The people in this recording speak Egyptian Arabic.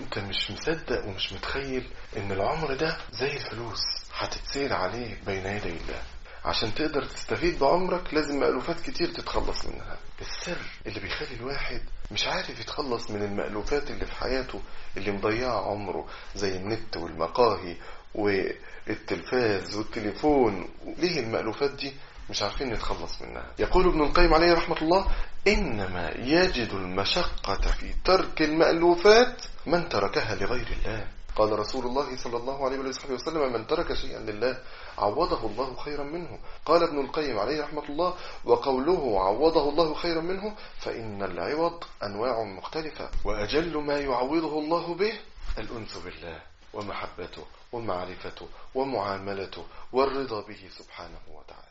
انت مش مصدق ومش متخيل ان العمر ده زي الفلوس هتتسير عليه بين يدي الله عشان تقدر تستفيد بعمرك لازم مألوفات كتير تتخلص منها السر اللي بيخلي الواحد مش عارف يتخلص من المألوفات اللي في حياته اللي مضيعة عمره زي النت والمقاهي والتلفاز والتليفون ليه المألوفات دي مش عارفين نتخلص منها يقول ابن القيم عليه رحمة الله إنما يجد المشقة في ترك المألوفات من تركها لغير الله قال رسول الله صلى الله عليه وصحبه وسلم من ترك شيئا لله عوضه الله خيرا منه قال ابن القيم عليه رحمة الله وقوله عوضه الله خيرا منه فإن العوض أنواع مختلفة وأجل ما يعوضه الله به الأنس بالله ومحبته ومعرفته ومعاملته والرضا به سبحانه وتعالى